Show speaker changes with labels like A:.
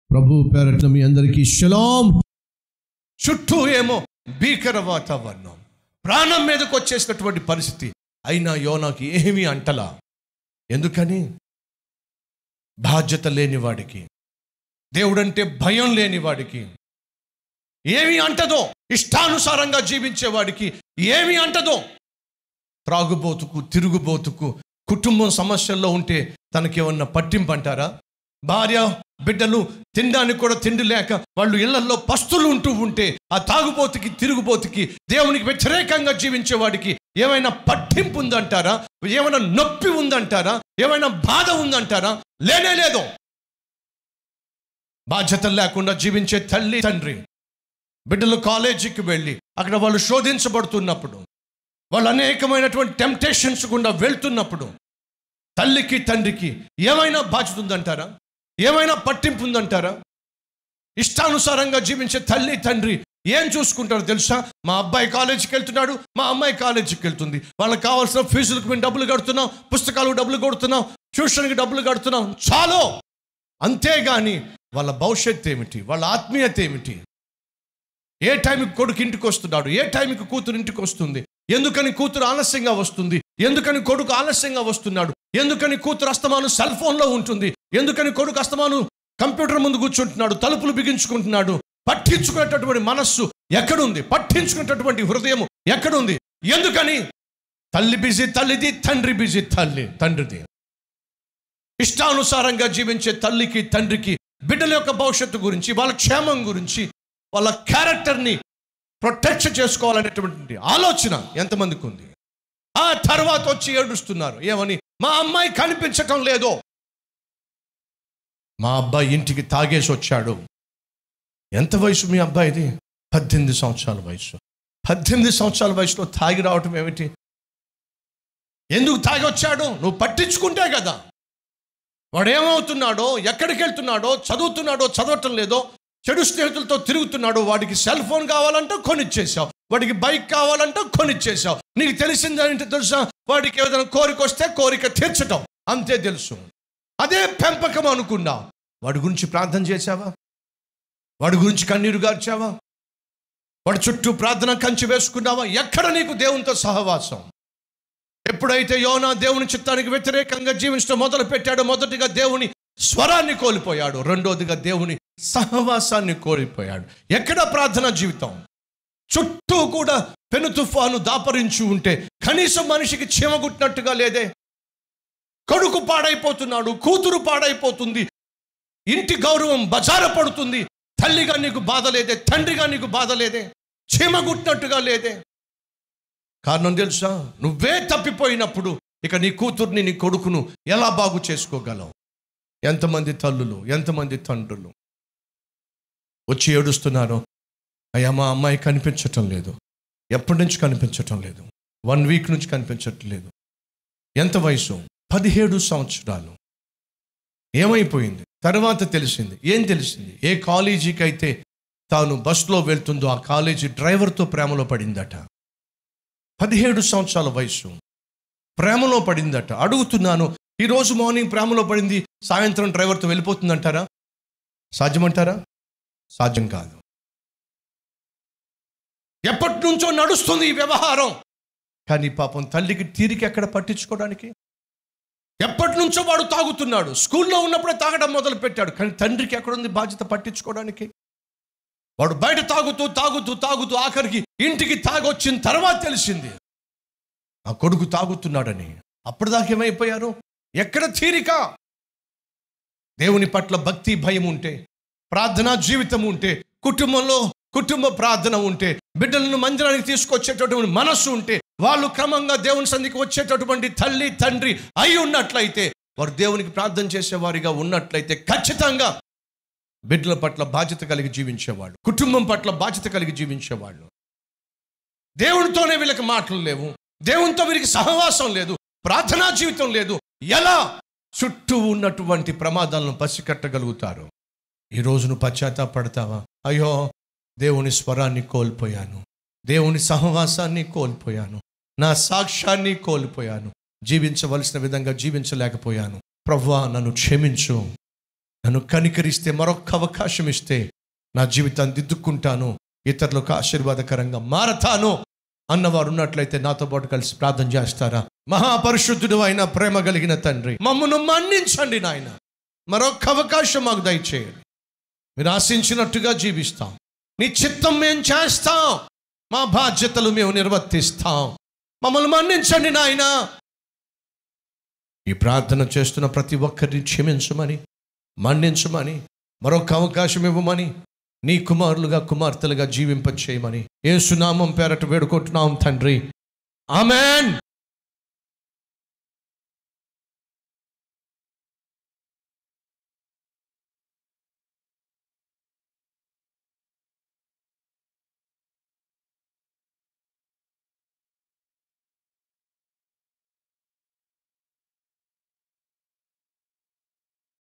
A: ప్రభు పేరట్ల మీ అందరికీ షలాం చుట్టూ ఏమో భీకర వాతావరణం ప్రాణం మీదకి వచ్చేసినటువంటి పరిస్థితి అయినా యోనాకి ఏమీ అంటలా ఎందుకని బాధ్యత లేని వాడికి దేవుడంటే భయం లేని వాడికి ఏమి అంటదో ఇష్టానుసారంగా జీవించేవాడికి ఏమి అంటదో త్రాగుబోతుకు తిరుగుబోతుకు కుటుంబం సమస్యల్లో ఉంటే తనకేమన్నా పట్టింపు అంటారా భార్య బిడ్డలు తినడానికి కూడా తిండి లేక వాళ్ళు ఇళ్లలో పస్తులు ఉంటూ ఉంటే ఆ తాగుబోతుకి తిరుగుబోతుకి దేవునికి వ్యతిరేకంగా జీవించేవాడికి ఏమైనా పట్టింపు ఉందంటారా ఏమైనా నొప్పి ఉందంటారా ఏమైనా బాధ ఉందంటారా లేనే లేదు బాధ్యతలు లేకుండా జీవించే తల్లి తండ్రి బిడ్డలు కాలేజీకి వెళ్ళి అక్కడ వాళ్ళు శోధించబడుతున్నప్పుడు వాళ్ళు అనేకమైనటువంటి టెంప్టేషన్స్ గుండా వెళ్తున్నప్పుడు తల్లికి తండ్రికి ఏమైనా బాధ్యత ఉందంటారా ఏమైనా పట్టింపు ఉందంటారా ఇష్టానుసారంగా జీవించే తల్లి తండ్రి ఏం చూసుకుంటారో తెలుసా మా అబ్బాయి కాలేజీకి వెళ్తున్నాడు మా అమ్మాయి కాలేజీకి వెళ్తుంది వాళ్ళకి కావాల్సిన ఫీజులకు మేము డబ్బులు కడుతున్నాం పుస్తకాలకు డబ్బులు కొడుతున్నాం ట్యూషన్కి డబ్బులు కడుతున్నాం చాలు అంతేగాని వాళ్ళ భవిష్యత్తు ఏమిటి వాళ్ళ ఆత్మీయత ఏమిటి ఏ టైంకి కొడుకు ఇంటికి వస్తున్నాడు ఏ టైంకి కూతురు ఇంటికి వస్తుంది ఎందుకని కూతురు ఆలస్యంగా వస్తుంది ఎందుకని కొడుకు ఆలస్యంగా వస్తున్నాడు ఎందుకని కూతురు అస్తమాను సెల్ ఫోన్లో ఉంటుంది ఎందుకని కొడుకు అస్తమాను కంప్యూటర్ ముందు కూర్చుంటున్నాడు తలుపులు బిగించుకుంటున్నాడు పట్టించుకునేటటువంటి మనస్సు ఎక్కడుంది పట్టించుకునేటటువంటి హృదయం ఎక్కడుంది ఎందుకని తల్లి బిజీ తల్లిది తండ్రి బిజీ తల్లి తండ్రిది ఇష్టానుసారంగా జీవించే తల్లికి తండ్రికి బిడ్డల యొక్క భవిష్యత్తు గురించి వాళ్ళ క్షేమం గురించి వాళ్ళ క్యారెక్టర్ని ప్రొటెక్ట్ చేసుకోవాలనేటువంటి ఆలోచన ఎంతమందికి ఉంది ఆ తర్వాత వచ్చి ఏడుస్తున్నారు ఏమని మా అమ్మాయి కనిపించటం లేదో మా అబ్బాయి ఇంటికి తాగేసి వచ్చాడు ఎంత వయసు మీ అబ్బాయిది పద్దెనిమిది సంవత్సరాల వయసు పద్దెనిమిది సంవత్సరాల వయసులో తాగి రావటం ఏమిటి ఎందుకు తాగి వచ్చాడు నువ్వు పట్టించుకుంటే కదా వాడు ఏమవుతున్నాడో ఎక్కడికి వెళ్తున్నాడో చదువుతున్నాడో చదవటం లేదో చెడు స్నేహితులతో తిరుగుతున్నాడు వాడికి సెల్ ఫోన్ కావాలంటే కొనిచ్చేసావు వాడికి బైక్ కావాలంటే కొనిచ్చేసావు నీకు తెలిసిందేంటి తెలుసా వాడికి ఏదైనా కోరిక వస్తే కోరిక తీర్చటం అంతే తెలుసు అదే పెంపకం అనుకున్నావు వాడి గురించి ప్రార్థన చేశావా వాడి గురించి కన్నీరు గార్చావా వాడి చుట్టూ ప్రార్థన కంచి వేసుకున్నావా ఎక్కడ నీకు దేవునితో సహవాసం ఎప్పుడైతే యోనా దేవుని చిత్తానికి వ్యతిరేకంగా జీవించడం మొదలు పెట్టాడో మొదటిగా దేవుని స్వరాన్ని కోల్పోయాడు రెండోదిగా దేవుని సహవాసాన్ని కోల్పోయాడు ఎక్కడ ప్రార్థన జీవితం చుట్టూ కూడా పెను తుఫాను దాపరించి ఉంటే కనీసం మనిషికి చీమగుట్టినట్టుగా లేదే కొడుకు పాడైపోతున్నాడు కూతురు పాడైపోతుంది ఇంటి గౌరవం బజార పడుతుంది తల్లిగా నీకు బాధ లేదే తండ్రిగా నీకు బాధ లేదే చీమగుట్టినట్టుగా లేదే కారణం తెలుసా నువ్వే తప్పిపోయినప్పుడు ఇక నీ కూతుర్ని నీ కొడుకును ఎలా బాగు చేసుకోగలవు ఎంతమంది తల్లులు ఎంతమంది తండ్రులు వచ్చి ఏడుస్తున్నారు అయ్యా మా అమ్మాయి కనిపించటం లేదు ఎప్పటి నుంచి కనిపించటం లేదు వన్ వీక్ నుంచి కనిపించటం లేదు ఎంత వయసు పదిహేడు సంవత్సరాలు ఏమైపోయింది తర్వాత తెలిసింది ఏం తెలిసింది ఏ కాలేజీకి అయితే తాను బస్సులో వెళ్తుందో ఆ కాలేజీ డ్రైవర్తో ప్రేమలో పడిందట పదిహేడు సంవత్సరాల వయసు ప్రేమలో పడిందట అడుగుతున్నాను ఈరోజు మార్నింగ్ ప్రేమలో పడింది సాయంత్రం డ్రైవర్తో వెళ్ళిపోతుందంటారా సాధ్యమంటారా సాధ్యం కాదు ఎప్పటి నుంచో నడుస్తుంది ఈ వ్యవహారం కానీ పాపం తల్లికి తీరిక ఎక్కడ పట్టించుకోవడానికి ఎప్పటి నుంచో వాడు తాగుతున్నాడు స్కూల్లో ఉన్నప్పుడే తాగడం మొదలు పెట్టాడు కానీ తండ్రికి ఎక్కడుంది బాధ్యత పట్టించుకోవడానికి వాడు బయట తాగుతూ తాగుతూ తాగుతూ ఆఖరికి ఇంటికి తాగొచ్చిన తర్వాత తెలిసింది ఆ కొడుకు తాగుతున్నాడని అప్పటిదాకా ఏమైపోయారు ఎక్కడ తీరిక దేవుని పట్ల భక్తి భయం ఉంటే ప్రార్థనా జీవితం ఉంటే కుటుంబంలో కుటుంబ ప్రార్థన ఉంటే బిడ్డలను మందిరానికి తీసుకొచ్చేటటువంటి మనస్సు ఉంటే వాళ్ళు క్రమంగా దేవుని సంధికి వచ్చేటటువంటి తల్లి తండ్రి అయి ఉన్నట్లయితే వారు దేవునికి ప్రార్థన చేసేవారిగా ఉన్నట్లయితే ఖచ్చితంగా బిడ్డల పట్ల బాధ్యత కలిగి జీవించేవాళ్ళు కుటుంబం పట్ల బాధ్యత కలిగి జీవించేవాళ్ళు దేవునితోనే వీళ్ళకి మాటలు లేవు దేవునితో వీరికి సహవాసం లేదు ప్రార్థనా జీవితం లేదు ఎలా చుట్టూ ఉన్నటువంటి ప్రమాదాలను పసికట్టగలుగుతారు ఈ రోజు నువ్వు పశ్చాత్తాపడతావా అయ్యో దేవుని స్వరాన్ని కోల్పోయాను దేవుని సహవాసాన్ని కోల్పోయాను నా సాక్ష్యాన్ని కోల్పోయాను జీవించవలసిన విధంగా జీవించలేకపోయాను ప్రభువా నన్ను క్షమించు నన్ను కనికరిస్తే మరొక అవకాశం ఇస్తే నా జీవితాన్ని దిద్దుకుంటాను ఇతరులకు ఆశీర్వాదకరంగా మారతాను అన్నవారు ఉన్నట్లయితే నాతో పాటు కలిసి ప్రార్థన చేస్తారా మహాపరిశుద్ధుడు అయిన ప్రేమ కలిగిన తండ్రి మమ్మను మన్నించండి నాయన మరొక అవకాశం మాకు దయచేయండి మీరు ఆశించినట్టుగా జీవిస్తాం నీ చిత్తం మేము చేస్తాం మా బాధ్యతలు మేము నిర్వర్తిస్తాం మమ్మల్ని మన్నించండి నాయన ఈ ప్రార్థన చేస్తున్న ప్రతి ఒక్కరిని క్షమించమని మన్నించమని మరొక అవకాశం ఇవ్వమని నీ కుమారులుగా కుమార్తెలుగా జీవింపచేయమని ఏసునామం పేరట వేడుకుంటున్నాం తండ్రి ఆమెన్